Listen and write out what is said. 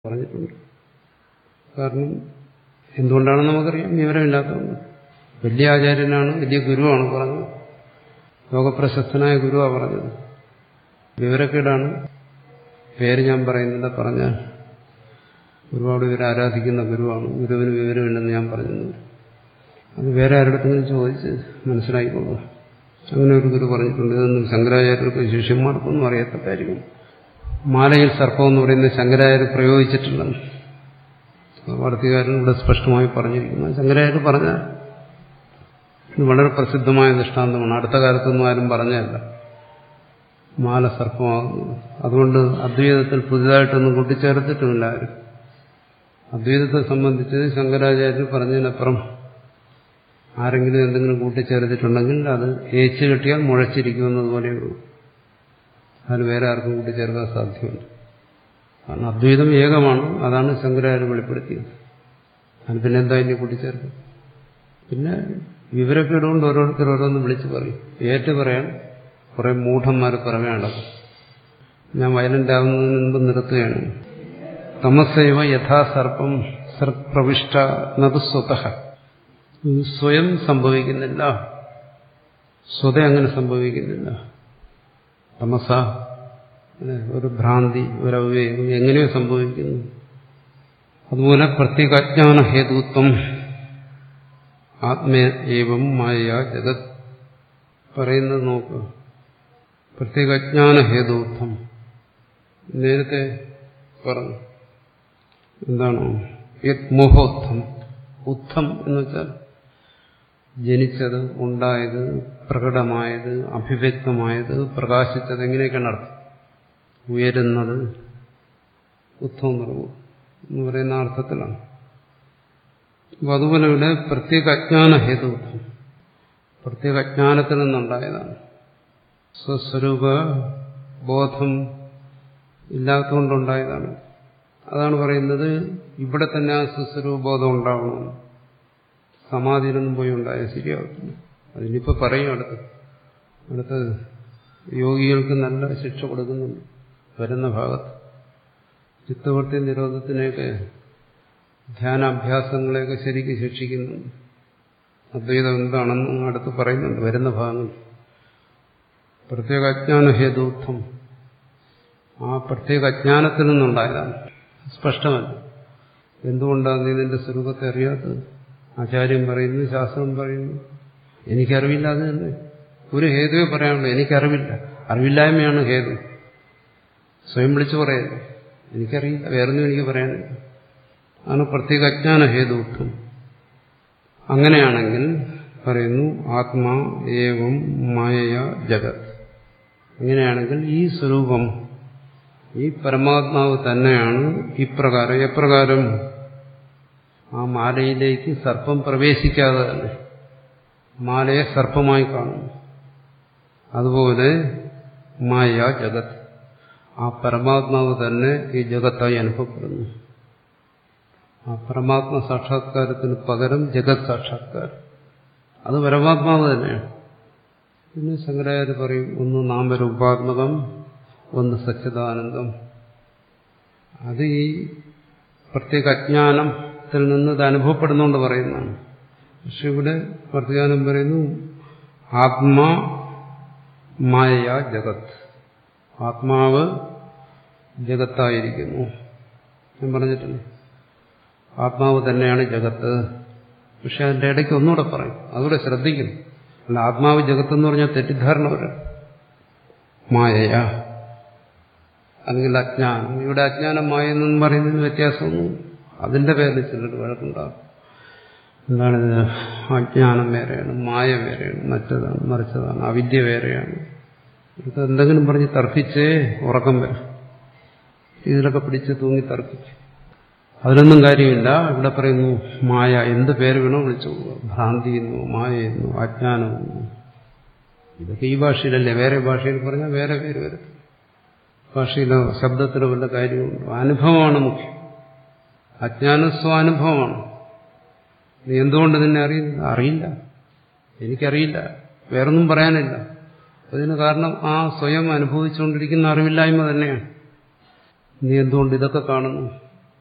പറഞ്ഞിട്ടുണ്ട് കാരണം എന്തുകൊണ്ടാണെന്ന് നമുക്കറിയാം വിവരമില്ലാത്തതുകൊണ്ട് വലിയ ആചാര്യനാണ് വലിയ ഗുരുവാണ് പറഞ്ഞത് ലോകപ്രശസ്തനായ ഗുരുവാണ് പറഞ്ഞത് വിവരക്കേടാണ് പേര് ഞാൻ പറയുന്നില്ല പറഞ്ഞാൽ ഒരുപാട് പേര് ആരാധിക്കുന്ന ഗുരുവാണ് ഗുരുവിന് വിവരമില്ലെന്ന് ഞാൻ പറഞ്ഞത് അത് വേറെ ആരുടെങ്കിലും ചോദിച്ച് മനസ്സിലാക്കിക്കൊള്ളുക അങ്ങനെ ഒരു ഗുരു പറഞ്ഞിട്ടുണ്ട് ഇതൊന്നും ശങ്കരാചാര്യർക്ക് ശിഷ്യന്മാർക്കൊന്നും അറിയാത്ത കാര്യം മാലയിൽ സർപ്പം എന്ന് പറയുന്നത് ശങ്കരാചാര്യ പ്രയോഗിച്ചിട്ടുണ്ടെന്ന് വാർത്തകാരൻ ഇവിടെ സ്പഷ്ടമായി പറഞ്ഞിരിക്കുന്നു ശങ്കരാചാര്യ പറഞ്ഞ ഇത് വളരെ പ്രസിദ്ധമായ ദൃഷ്ടാന്തമാണ് അടുത്ത കാലത്തൊന്നും ആരും പറഞ്ഞതല്ല മാല സർപ്പമാകുന്നത് അതുകൊണ്ട് അദ്വൈതത്തിൽ പുതിയതായിട്ടൊന്നും കൂട്ടിച്ചേർത്തിട്ടുമില്ല ആരും അദ്വൈതത്തെ സംബന്ധിച്ച് ശങ്കരാചാര്യർ പറഞ്ഞതിനപ്പുറം ആരെങ്കിലും എന്തെങ്കിലും കൂട്ടിച്ചേർത്തിട്ടുണ്ടെങ്കിൽ അത് ഏച്ചു കെട്ടിയാൽ മുഴച്ചിരിക്കുമെന്നതുപോലെയുള്ളൂ അതിൽ വേറെ ആർക്കും കൂട്ടിച്ചേർക്കാൻ സാധ്യമല്ല കാരണം അദ്വൈതം ഏകമാണ് അതാണ് ശങ്കരാചാര്യ വെളിപ്പെടുത്തിയത് അതിന് പിന്നെ എന്താ ഇനി കൂട്ടിച്ചേർക്കും പിന്നെ വിവരക്കേടുകൊണ്ട് ഓരോരുത്തർ ഓരോന്ന് വിളിച്ചു പറയും ഏറ്റു പറയാൻ കുറെ മൂഢന്മാർ പറയുകയാണ് ഞാൻ വയലന്റ് ആവുന്നതിന് മുമ്പ് നിർത്തുകയാണ് തമസൈവ യഥാസർപ്പം സർപ്രവിഷ്ട നത് സ്വതഃ സ്വയം സംഭവിക്കുന്നില്ല സ്വത അങ്ങനെ സംഭവിക്കുന്നില്ല തമസ ഒരു ഭ്രാന്തി ഒരു അവിവേകം എങ്ങനെയോ സംഭവിക്കുന്നു അതുപോലെ പ്രത്യേകാജ്ഞാന ഹേതുത്വം ആത്മേ ഏവം മായ ജഗത് പറയുന്നത് നോക്കുക പ്രത്യേകാജ്ഞാന ഹേതുത്വം നേരത്തെ പറഞ്ഞു എന്താണോ യത് മോഹോത്ഥം ഉത്ഥം എന്ന് വെച്ചാൽ ജനിച്ചത് ഉണ്ടായത് പ്രകടമായത് അഭിവ്യക്തമായത് പ്രകാശിച്ചത് എങ്ങനെയൊക്കെയാണ് അർത്ഥം ഉയരുന്നത് ഉത്ഥം നിറവും എന്ന് പറയുന്ന അർത്ഥത്തിലാണ് അപ്പൊ അതുപോലെ ഇവിടെ പ്രത്യേക അജ്ഞാന ഹേതുത്വം പ്രത്യേക അജ്ഞാനത്തിൽ നിന്നുണ്ടായതാണ് സ്വസ്വരൂപ ബോധം ഇല്ലാത്തതുകൊണ്ടുണ്ടായതാണ് അതാണ് പറയുന്നത് ഇവിടെ തന്നെ ആ സ്വസ്വരൂപബോധം ഉണ്ടാവണം സമാധിയിലൊന്നും പോയി ഉണ്ടായാൽ ശരിയാവത്തില്ല അതിനിപ്പോ പറയും അടുത്ത് അടുത്ത് യോഗികൾക്ക് നല്ല ശിക്ഷ കൊടുക്കുന്നുണ്ട് വരുന്ന ഭാഗത്ത് ചിത്തവൃത്തി നിരോധത്തിനെയൊക്കെ ധ്യാനാഭ്യാസങ്ങളെയൊക്കെ ശരിക്കും ശിക്ഷിക്കുന്നുണ്ട് അദ്വൈതം എന്താണെന്ന് അടുത്ത് പറയുന്നുണ്ട് വരുന്ന ഭാഗങ്ങൾ പ്രത്യേക അജ്ഞാന ഹേതുത്വം ആ പ്രത്യേക അജ്ഞാനത്തിൽ നിന്നുണ്ടായതാണ് സ്പഷ്ടമല്ല എന്തുകൊണ്ടാണ് നീ നിന്റെ സ്വരൂപത്തെ അറിയാത്തത് ആചാര്യം പറയുന്നു ശാസ്ത്രം പറയുന്നു എനിക്കറിവില്ല അത് തന്നെ ഒരു ഹേതുവേ പറയാനുള്ളൂ എനിക്കറിവില്ല അറിവില്ലായ്മയാണ് ഹേതു സ്വയം വിളിച്ചു പറയല്ലേ എനിക്കറിയില്ല വേറൊന്നും എനിക്ക് പറയാനില്ല ആണ് പ്രത്യേക അജ്ഞാന ഹേതുത്വം അങ്ങനെയാണെങ്കിൽ പറയുന്നു ആത്മാ ഏവം മായയ ജഗത് അങ്ങനെയാണെങ്കിൽ ഈ സ്വരൂപം ഈ പരമാത്മാവ് തന്നെയാണ് ഇപ്രകാരം എപ്രകാരം ആ മാലയിലേക്ക് സർപ്പം പ്രവേശിക്കാതെ തന്നെ മാലയെ സർപ്പമായി കാണുന്നു അതുപോലെ മായ ജഗത് ആ പരമാത്മാവ് തന്നെ ഈ ജഗത്തായി അനുഭവപ്പെടുന്നു ആ പരമാത്മ സാക്ഷാത്കാരത്തിന് പകരം ജഗത് സാക്ഷാത്കാരം അത് പരമാത്മാവ് തന്നെയാണ് പിന്നെ ശങ്കരാചാര്യ പറയും ഒന്ന് നാമരൂപാത്മകം ഒന്ന് സച്ചിദാനന്ദം അത് ഈ പ്രത്യേക അജ്ഞാനത്തിൽ നിന്ന് ഇത് അനുഭവപ്പെടുന്നുകൊണ്ട് പറയുന്നതാണ് പക്ഷെ ഇവിടെ വർത്തമാനം പറയുന്നു ആത്മാ മായ ജഗത് ആത്മാവ് ജഗത്തായിരിക്കുന്നു ഞാൻ പറഞ്ഞിട്ടില്ല ആത്മാവ് തന്നെയാണ് ജഗത്ത് പക്ഷെ അതിന്റെ ഇടയ്ക്ക് ഒന്നുകൂടെ പറയും അതുകൂടെ ശ്രദ്ധിക്കണം അല്ല ആത്മാവ് ജഗത്ത് എന്ന് പറഞ്ഞാൽ തെറ്റിദ്ധാരണ വരാം മായയ അല്ലെങ്കിൽ അജ്ഞാനം ഇവിടെ അജ്ഞാനം മായ എന്നും പറയുന്നതിന് വ്യത്യാസമൊന്നും അതിന്റെ പേരിൽ ചിലർ വഴക്കുണ്ടാകും എന്താണിത് അജ്ഞാനം വേറെയാണ് മായ വേറെയാണ് മറ്റതാണ് മറിച്ചതാണ് അവിദ്യ വേറെയാണ് ഇത് എന്തെങ്കിലും പറഞ്ഞ് തർക്കിച്ചേ ഉറക്കം വരും ഇതിലൊക്കെ പിടിച്ച് തൂങ്ങി തർക്കിച്ചു അതിലൊന്നും കാര്യമില്ല ഇവിടെ പറയുന്നു മായ എന്ത് പേര് വേണോ വിളിച്ചു ഭ്രാന്തി എന്നോ മായ എന്നോ അജ്ഞാനം എന്നോ ഇതൊക്കെ ഈ ഭാഷയിലല്ലേ വേറെ ഭാഷയിൽ പറഞ്ഞാൽ വേറെ പേര് വരും ഭാഷയിലോ ശബ്ദത്തിലോ വല്ല കാര്യമുണ്ടോ അനുഭവമാണ് മുഖ്യം അജ്ഞാനം സ്വാനുഭവമാണ് നീ എന്തുകൊണ്ട് നിന്നെ അറിയില്ല അറിയില്ല എനിക്കറിയില്ല വേറൊന്നും പറയാനില്ല അതിന് കാരണം ആ സ്വയം അനുഭവിച്ചുകൊണ്ടിരിക്കുന്ന അറിവില്ലായ്മ തന്നെയാണ് നീ എന്തുകൊണ്ട് ഇതൊക്കെ കാണുന്നു